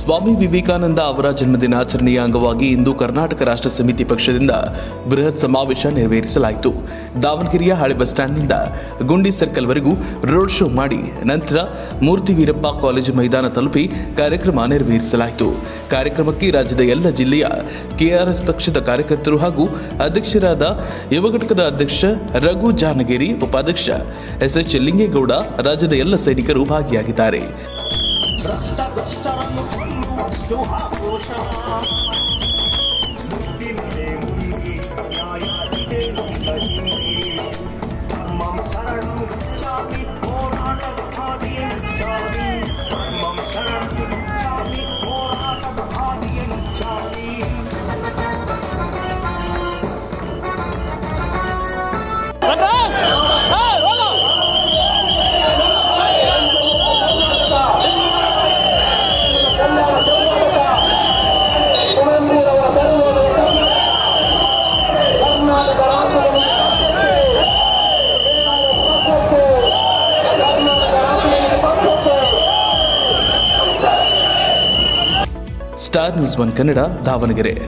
ಸ್ವಾಮಿ ವಿವೇಕಾನಂದ ಅವರ ಜನ್ಮದಿನಾಚರಣೆಯ ಅಂಗವಾಗಿ ಇಂದು ಕರ್ನಾಟಕ ರಾಷ್ಟ್ರ ಸಮಿತಿ ಪಕ್ಷದಿಂದ ಬೃಹತ್ ಸಮಾವೇಶ ನೆರವೇರಿಸಲಾಯಿತು ದಾವಣಗೆರೆಯ ಹಳೆ ಬಸ್ ಸ್ಟ್ಯಾಂಡ್ನಿಂದ ಗುಂಡಿ ಸರ್ಕಲ್ವರೆಗೂ ರೋಡ್ ಶೋ ಮಾಡಿ ನಂತರ ಮೂರ್ತಿ ವೀರಪ್ಪ ಕಾಲೇಜು ಮೈದಾನ ತಲುಪಿ ಕಾರ್ಯಕ್ರಮ ನೆರವೇರಿಸಲಾಯಿತು ಕಾರ್ಯಕ್ರಮಕ್ಕೆ ರಾಜ್ಯದ ಎಲ್ಲ ಜಿಲ್ಲೆಯ ಕೆಆರ್ಎಸ್ ಪಕ್ಷದ ಕಾರ್ಯಕರ್ತರು ಹಾಗೂ ಅಧ್ಯಕ್ಷರಾದ ಯುವ ಘಟಕದ ಅಧ್ಯಕ್ಷ ರಘು ಜಾನಗೇರಿ ಉಪಾಧ್ಯಕ್ಷ ಎಸ್ಎಚ್ ಲಿಂಗೇಗೌಡ ರಾಜ್ಯದ ಎಲ್ಲ ಸೈನಿಕರು ಭಾಗಿಯಾಗಿದ್ದಾರೆ ಭ್ರಷ್ಟ ಭ್ರಷ್ಟರನ್ನು ಕೊಲ್ಲುವಷ್ಟು ಆಕ್ರೋಶ ಮುಕ್ತಿ ನಡೆ ಮುಗಿ ನ್ಯಾಯ ಇದೆ ನೊಂದ ಹಿಂದೆ ಧರ್ಮಂ ಶರಣಂ ಗಚ್ಚಾಮಿ ಹೋರಾಟದ ಹಾದಿಯ ನುಚ್ಚಾಮಿ ಧರ್ಮಂ ಶರಣಂ ಗಚ್ಚಾಮಿ ಹೋರಾಟದ ಹಾದಿಯ ನುಚ್ಚಾಮಿ star news one Kannada Davanagere